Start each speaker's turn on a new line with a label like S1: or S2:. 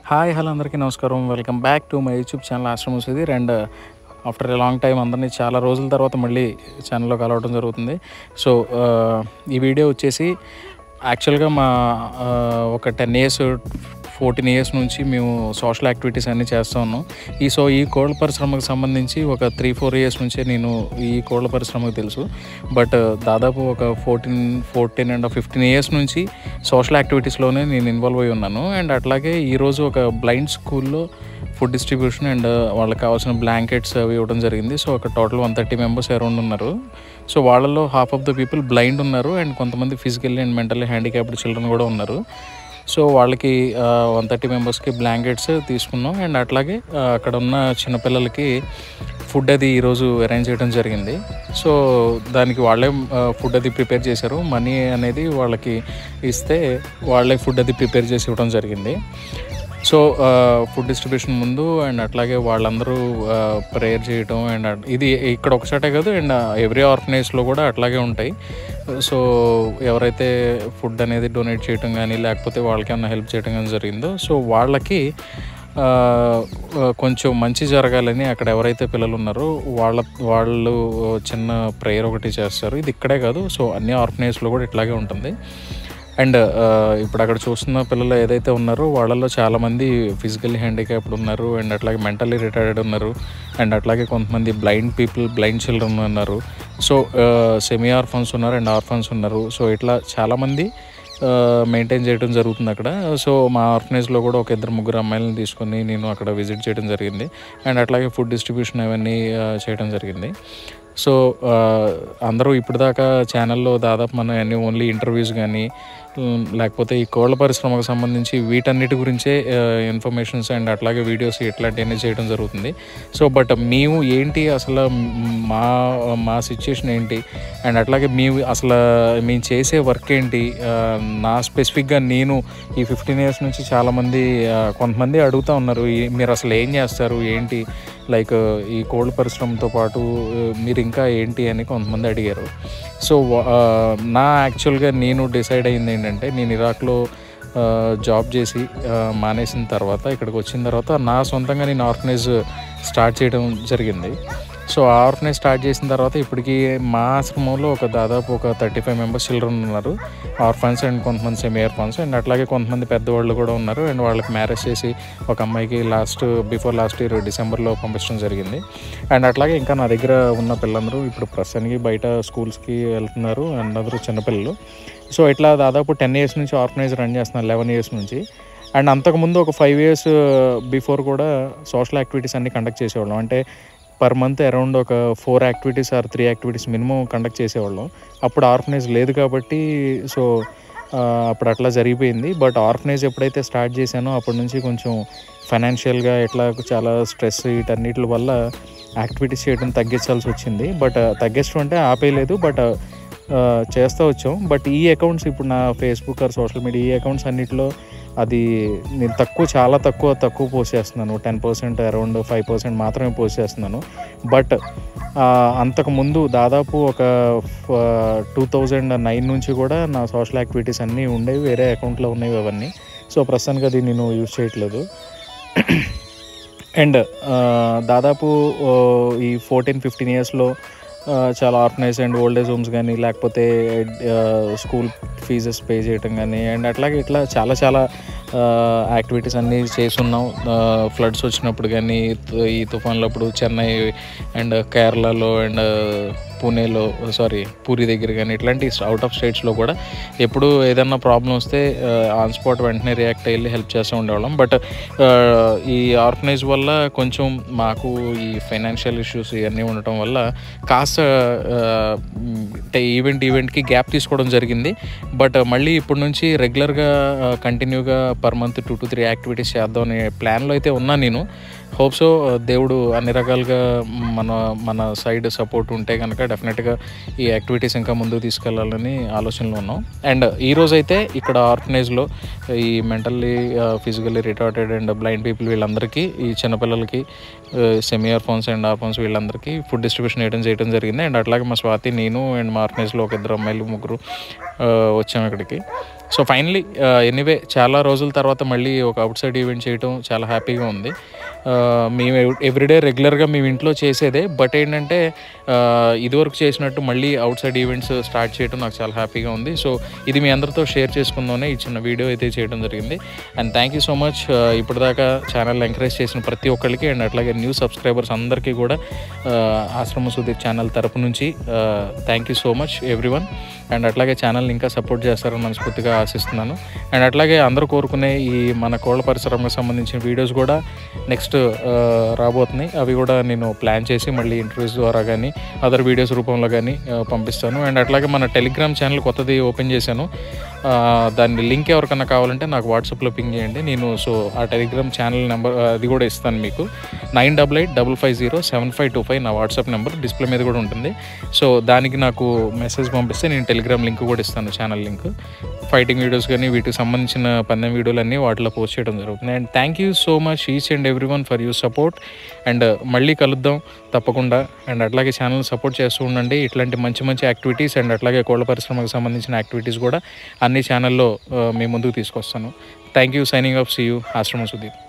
S1: hi hello అందరికీ నమస్కారం welcome back to my YouTube channel Ashramam Sudheer and after a long time అందరినీ చాలా రోజుల తర్వాత మళ్ళీ ఛానల్లో కలవడం జరుగుతుంది సో ఈ వీడియో వచ్చేసి యాక్చువల్గా మా ఆ, ఒక టెన్ ఇయర్స్ ఫోర్టీన్ ఇయర్స్ నుంచి మేము సోషల్ యాక్టివిటీస్ అన్నీ చేస్తూ ఉన్నాం ఈ సో ఈ కోళ్ళ పరిశ్రమకు సంబంధించి ఒక త్రీ ఫోర్ ఇయర్స్ నుంచే నేను ఈ కోళ్ళ పరిశ్రమకు తెలుసు బట్ దాదాపు ఒక fourteen fourteen and fifteen years నుంచి సోషల్ యాక్టివిటీస్లోనే నేను ఇన్వాల్వ్ అయి ఉన్నాను అండ్ అట్లాగే ఈరోజు ఒక బ్లైండ్ స్కూల్లో ఫుడ్ డిస్ట్రిబ్యూషన్ అండ్ వాళ్ళకి కావాల్సిన బ్లాంకెట్స్ అవి ఇవ్వడం జరిగింది సో ఒక total one thirty members around ఉన్నారు సో వాళ్ళలో half of the people blind ఉన్నారు అండ్ కొంతమంది physically and mentally handicapped children కూడా ఉన్నారు సో వాళ్ళకి వన్ థర్టీ మెంబర్స్కి బ్లాంకెట్స్ తీసుకున్నాం అండ్ అట్లాగే ఆ, అక్కడ ఉన్న చిన్నపిల్లలకి ఫుడ్ అది ఈరోజు అరేంజ్ చేయడం జరిగింది సో దానికి వాళ్ళే ఫుడ్ అది ప్రిపేర్ చేశారు మనీ అనేది వాళ్ళకి ఇస్తే వాళ్ళే ఫుడ్ అది ప్రిపేర్ చేసి ఇవ్వడం జరిగింది సో ఫుడ్ డిస్ట్రిబ్యూషన్ ముందు అండ్ అట్లాగే వాళ్ళందరూ ప్రేయర్ చేయటం అండ్ అట్- ఇది ఇక్కడ ఒకసాటే కాదు అండ్ ఎవ్రీ ఆర్గనైజ్లో కూడా అట్లాగే ఉంటాయి సో ఎవరైతే ఫుడ్ అనేది డొనేట్ చేయటం కానీ లేకపోతే వాళ్ళకి ఏమైనా హెల్ప్ చేయటం కానీ జరిగిందో సో వాళ్ళకి ఆ, ఆ, కొంచెం మంచి జరగాలని అక్కడ ఎవరైతే పిల్లలు ఉన్నారో వాళ్ళ వాళ్ళు చిన్న ప్రేయర్ ఒకటి చేస్తారు ఇది ఇక్కడే కాదు సో అన్ని ఆర్గనైజ్లో కూడా ఇట్లాగే ఉంటుంది అండ్ ఇప్పుడు అక్కడ చూస్తున్న పిల్లలు ఏదైతే ఉన్నారో వాళ్ళలో చాలామంది ఫిజికల్లీ హ్యాండిక్యాప్డ్ ఉన్నారు అండ్ అట్లాగే మెంటల్లీ రిటైర్డ్ ఉన్నారు అండ్ అట్లాగే కొంతమంది బ్లైండ్ పీపుల్ బ్లైండ్ చిల్డ్రన్ ఉన్నారు సో సెమీ ఆర్ఫన్స్ ఉన్నారు అండ్ ఆర్ఫన్స్ ఉన్నారు సో ఇట్లా చాలామంది మెయింటైన్ చేయడం జరుగుతుంది అక్కడ సో మా ఆర్గనైజ్లో కూడా ఒక ఇద్దరు ముగ్గురు అమ్మాయిలను తీసుకొని నేను అక్కడ విజిట్ చేయడం జరిగింది అండ్ అట్లాగే ఫుడ్ డిస్ట్రిబ్యూషన్ అవన్నీ ఆ, చేయడం జరిగింది సో ఆ, అందరూ ఇప్పటిదాకా ఛానల్లో దాదాపు మన అన్ని ఓన్లీ ఇంటర్వ్యూస్ కానీ ఉమ్, లేకపోతే ఈ కోళ్ళ పరిశ్రమకు సంబంధించి వీటన్నిటి గురించే ఇన్ఫర్మేషన్స్ అండ్ అట్లాగే వీడియోస్ ఇట్లాంటివన్నీ చేయడం జరుగుతుంది సో బట్ మేము ఏంటి అసలు మ్, మా మా సిచ్యుయేషన్ ఏంటి అండ్ అట్లాగే మేము అసలు మేము చేసే వర్క్ ఏంటి ఆ, నా స్పెసిఫిక్గా నేను ఈ ఫిఫ్టీన్ ఇయర్స్ నుంచి చాలామంది ఆ, కొంతమంది అడుగుతూ ఉన్నారు "ఈ- మీరు అసలు ఏం చేస్తారు ఏంటి లైక్ ఈ కోల్డ్ పరిశ్రమతో పాటు ఆ, మీరు ఇంకా ఏంటి అని కొంతమంది అడిగారు సో వా- ఆ, నా యాక్చువల్గా నేను డిసైడ్ అయింది ఏంటంటే నేను ఇరాక్లో ఆ, జాబ్ చేసి ఆ, మానేసిన తర్వాత ఇక్కడికి వచ్చిన తర్వాత నా సొంతంగా నేను ఆర్గనైజ్ స్టార్ట్ చేయడం జరిగింది సో ఆ ఆర్గనైజ్ స్టార్ట్ చేసిన తర్వాత ఇప్పటికి మా ఆశ్రమంలో ఒక దాదాపు ఒక థర్టీ ఫైవ్ మెంబర్స్ చిల్డ్రన్ ఉన్నారు ఆర్ఫన్స్ అండ్ కొంతమంది సెమీ ఆర్ఫన్స్ అండ్ అట్లాగే కొంతమంది పెద్దవాళ్ళు కూడా ఉన్నారు అండ్ వాళ్ళకి మ్యారేజ్ చేసి ఒక అమ్మాయికి లాస్ట్ బిఫోర్ లాస్ట్ ఇయర్ డిసెంబర్లో పంపించడం జరిగింది అండ్ అట్లాగే ఇంకా నా దగ్గర ఉన్న పిల్లలందరూ ఇప్పుడు ప్రస్తుతానికి బయట స్కూల్స్కి వెళ్తున్నారు అండ్ అందరూ చిన్నపిల్లలు సో ఇట్లా దాదాపు టెన్ ఇయర్స్ నుంచి ఆర్గనైజ్ రన్ చేస్తున్నారు లెవెన్ ఇయర్స్ నుంచి అండ్ అంతకుముందు ఒక ఫైవ్ ఇయర్స్ బిఫోర్ కూడా సోషల్ యాక్టివిటీస్ అన్ని కండక్ట్ చేసేవాళ్ళం అంటే పర్ మంత్ అరౌండ్ ఒక four activities or three activities minimum conduct చేసేవాళ్ళం అప్పుడు ఆర్గనైజ్ లేదు కాబట్టి సో ఆ, అప్పుడు అట్లా జరిగిపోయింది బట్ ఆర్గనైజ్ ఎప్పుడైతే స్టార్ట్ చేశానో అప్పటి నుంచి కొంచెం ఫైనాన్షియల్గా ఎట్లా చాలా స్ట్రెస్ వీటన్నిటి వల్ల యాక్టివిటీస్ చేయడం తగ్గించాల్సి వచ్చింది బట్ తగ్గించడం అంటే ఆపేయలేదు బట్ చేస్తూ వచ్చాం బట్ ఈ అకౌంట్స్ ఇప్పుడు నా ఫేస్బుక్ ఆర్ సోషల్ మీడియా ఈ అకౌంట్స్ అన్నిటిలో అది నేను తక్కువ చాలా తక్కువ తక్కువ పోస్ట్ చేస్తున్నాను ten percent around five percent మాత్రమే పోస్ట్ చేస్తున్నాను బట్ అంతకుముందు దాదాపు ఒక టూ థౌజండ్ నైన్ నుంచి కూడా నా సోషల్ యాక్టివిటీస్ అన్నీ ఉండేవి వేరే అకౌంట్లో ఉన్నవి అవన్నీ సో ప్రస్తుతానికి అది నేను యూజ్ చేయట్లేదు అండ్ దాదాపు ఆ, ఈ ఫోర్టీన్ ఫిఫ్టీన్ ఇయర్స్లో చాలా organise and old age homes కానీ లేకపోతే స్కూల్ ఫీజెస్ పే చేయటం కానీ అండ్ అట్లాగే ఇట్లా చాలా చాలా యాక్టివిటీస్ అన్నీ చేస్తున్నాం ఫ్లడ్స్ వచ్చినప్పుడు కానీ ఈ తుఫాన్లప్పుడు చెన్నై అండ్ కేరళలో అండ్ పూణేలో సారీ పూరి దగ్గర కానీ ఇట్లాంటి అవుట్ ఆఫ్ స్టేట్స్లో కూడా ఎప్పుడు ఏదన్నా ప్రాబ్లం వస్తే ఆన్ స్పాట్ వెంటనే రియాక్ట్ అయ్యి హెల్ప్ చేస్తూ ఉండేవాళ్ళం బట్ ఈ ఆర్గనైజ్ వల్ల కొంచెం మాకు ఈ ఫైనాన్షియల్ ఇష్యూస్ ఇవన్నీ ఉండటం వల్ల కాస్త ఆ, అంటే ఈవెంట్ ఈవెంట్కి గ్యాప్ తీసుకోవడం జరిగింది బట్ మళ్ళీ ఇప్పటి నుంచి రెగ్యులర్గా కంటిన్యూగా per month two to three activities చేద్దాం అనే ప్లాన్లో అయితే ఉన్నా నేను హోప్స్ దేవుడు అన్ని రకాలుగా మన మన సైడ్ సపోర్ట్ ఉంటే కనుక డెఫినెట్గా ఈ యాక్టివిటీస్ ఇంకా ముందుకు తీసుకెళ్లాలని ఆలోచనలో ఉన్నాం అండ్ ఈ రోజు అయితే ఇక్కడ ఆర్గనైజ్లో ఈ mentally physically retarded and blind people వీళ్ళందరికీ ఈ చిన్నపిల్లలకి సెమీ ఆర్ఫోన్స్ అండ్ ఆర్ఫోన్స్ వీళ్ళందరికీ ఫుడ్ డిస్ట్రిబ్యూషన్ చేయడం చేయడం జరిగింది అండ్ అట్లాగే మా స్వాతి నేను అండ్ మా ఆర్గనైజ్లో ఒక ఇద్దరు అమ్మాయిలు ముగ్గురు ఆ, వచ్చాము ఇక్కడికి సో ఫైనలీ ఎనీవే చాలా రోజుల తర్వాత మళ్ళీ ఒక అవుట్ సైడ్ ఈవెంట్ చేయటం చాలా హ్యాపీగా ఉంది ఆ, మేము ఎవ్రీడే రెగ్యులర్గా మేము ఇంట్లో చేసేదే బట్ ఏంటంటే ఆ, ఇదివరకు చేసినట్టు మళ్ళీ అవుట్ సైడ్ ఈవెంట్స్ స్టార్ట్ చేయడం నాకు చాలా హ్యాపీగా ఉంది సో ఇది మీ అందరితో షేర్ చేసుకుందామనే ఈ చిన్న వీడియో అయితే చేయడం జరిగింది and thank you so much ఇప్పటిదాకా ఛానల్ ఎంకరేజ్ చేసిన ప్రతి ఒక్కరికి అండ్ అట్లాగే న్యూ సబ్స్క్రైబర్స్ అందరికీ కూడా ఆ, ఆశ్రమ సుధీర్ ఛానల్ తరపు నుంచి thank you so much everyone and అట్లాగే ఛానల్ని ఇంకా సపోర్ట్ చేస్తారని మనస్ఫూర్తిగా ఆశిస్తున్నాను అండ్ అట్లాగే అందరూ కోరుకునే ఈ మన కోళ్ళ పరిశ్రమకు సంబంధించిన వీడియోస్ కూడా నెక్స్ట్ రాబోతున్నాయి అవి కూడా నేను ప్లాన్ చేసి మళ్ళీ ఇంటర్వ్యూస్ ద్వారా కానీ అదర్ వీడియోస్ రూపంలో కానీ పంపిస్తాను అండ్ అట్లాగే మన టెలిగ్రామ్ ఛానల్ కొత్తది ఓపెన్ చేశాను ఆ, దాని లింక్ ఎవరికన్నా కావాలంటే నాకు వాట్సాప్లో పింగ్ చేయండి నేను సో ఆ టెలిగ్రామ్ ఛానల్ నెంబర్ అది కూడా ఇస్తాను మీకు nine double eight double five zero seven five two five నా వాట్సాప్ నెంబర్ డిస్ప్లే మీద కూడా ఉంటుంది సో దానికి నాకు మెసేజ్ పంపిస్తే నేను టెలిగ్రామ్ లింక్ కూడా ఇస్తాను ఛానల్ లింక్ ఫైటింగ్ వీడియోస్ కానీ వీటికి సంబంధించిన పందెం వీడియోలు అన్నీ వాటిలో పోస్ట్ చేయడం జరుగుతుంది and thank you so much each and every one for you support and మళ్ళీ కలుద్దాం తప్పకుండా అండ్ అట్లాగే ఛానల్ సపోర్ట్ చేస్తూ ఉండండి ఇట్లాంటి మంచి మంచి యాక్టివిటీస్ అండ్ అట్లాగే కోళ్ళ పరిశ్రమకు సంబంధించిన యాక్టివిటీస్ కూడా అన్ని ఛానల్లో మీ ముందుకు తీసుకొస్తాను thank you signing off see you Ashram Sudeep